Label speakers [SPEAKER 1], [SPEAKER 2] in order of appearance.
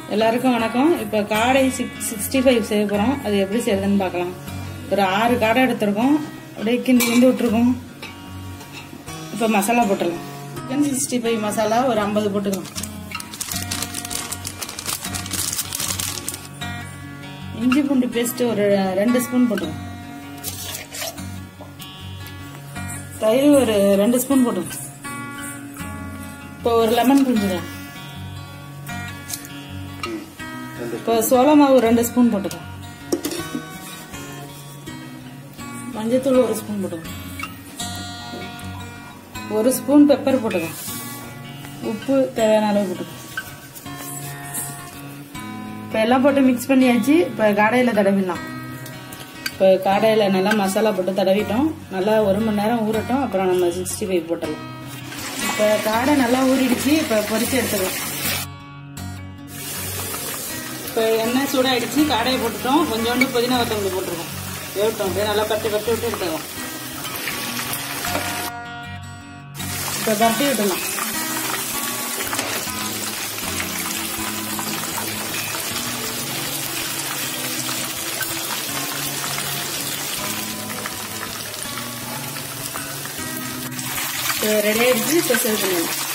[SPEAKER 1] எல்லாருக்கும் வணக்கம் இப்போ காடை சிக்ஸ் சிக்ஸ்டி ஃபைவ் செய்ய போகிறோம் அது எப்படி செய்யறதுன்னு பார்க்கலாம் ஒரு ஆறு காடை எடுத்திருக்கோம் அப்படியே கிண்டி கிண்டி விட்டுருக்கோம் இப்போ மசாலா போட்டுடலாம் சிக்கன் சிக்ஸ்டி ஃபைவ் மசாலா ஒரு ஐம்பது போட்டுக்கலாம் இஞ்சி பூண்டு பேஸ்ட் ஒரு ரெண்டு ஸ்பூன் போட்டுக்கலாம் தயிர் ஒரு ரெண்டு ஸ்பூன் போட்டுக்கலாம் இப்போ ஒரு லெமன் புரிஞ்சுக்கலாம் இப்போ சோள மாவு ரெண்டு ஸ்பூன் போட்டுக்கலாம் மஞ்சத்தூள் ஒரு ஸ்பூன் போட்டுக்கலாம் ஒரு ஸ்பூன் பெப்பர் போட்டுக்கலாம் உப்பு தேவையான அளவு போட்டுக்கலாம் இப்போ எல்லாம் போட்டு மிக்ஸ் பண்ணியாச்சு இப்போ காடையில் தடவிடலாம் இப்போ காடையில் நல்லா மசாலா போட்டு தடவிட்டோம் நல்லா ஒரு மணி நேரம் ஊறட்டும் அப்புறம் நம்ம சிக்ஸ்டி ஃபைவ் போட்டுடலாம் இப்போ காடை நல்லா ஊறிடுச்சு இப்போ பொரிச்சு எடுத்துக்கலாம் இப்போ எண்ணெய் சூடாயிடுச்சு காடையை போட்டுட்டோம் கொஞ்சோண்டு புதினா கொத்தமல்லி போட்டுருக்கோம் வேவிட்டோம் அப்படியே நல்லா பட்டு பட்டு விட்டு எடுத்துக்கலாம் இப்போ பரட்டி விட்டுலாம் ரெடி ஆயிடுச்சு இப்போ சர்வ் பண்ணிடலாம்